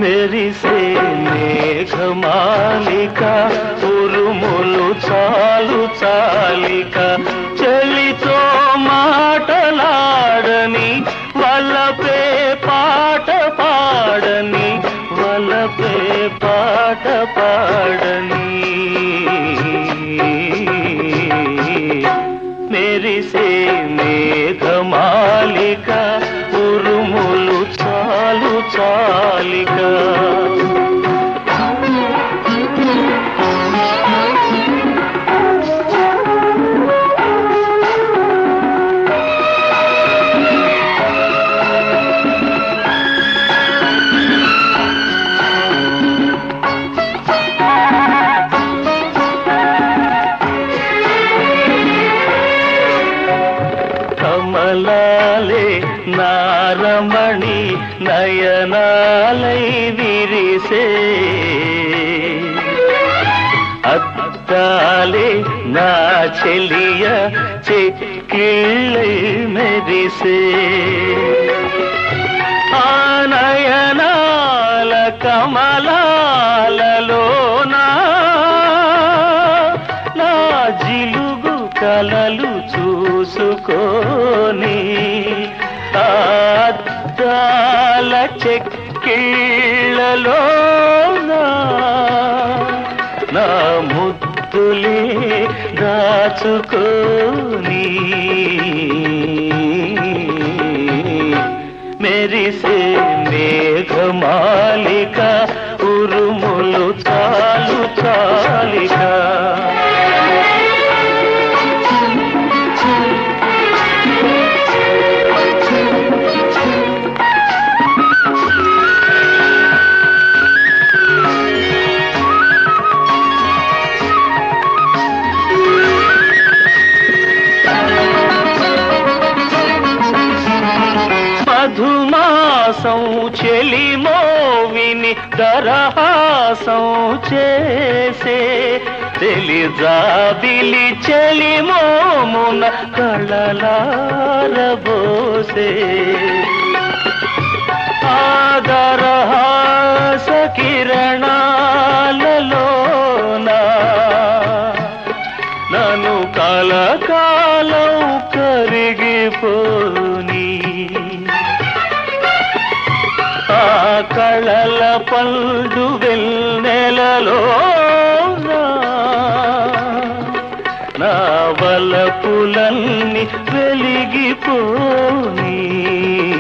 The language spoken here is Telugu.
మెరిసే మేఘమాలిక ఉరుములు చాలు చాలిక చెలితో మాటలాడని వలపే పాట పాడని వలపే పాట పాడని మెరిసే మేఘమాలిక ఉరుములు చాలు చాలిక కమలాలే నారమణి నయనాలై విరిసే అద్దాలే నా చెలియ చెక్కిళ్ళై మెరిసే ఆ నయనాల కమలాలలోనా నా జిలుగు కలలు చూసుకోని అద్దాల చెక్కిళ్ళలో నా ముద్దులే దాచుకోని మెరిసే మేఘమాలిక ఉరుములు చాలు చాలిక మధుమాసం చెలిమోవిని దరహాసం చేసే తెలిజాబిలి చెలిమోమున కళలారబోసే ఆదరహాస కిరణాలలోనా నన్ను కలకాలం కరిగిపోని ఆ కళల పండు వెన్నెలలో నా వలపులన్నీ వెలిగిపోని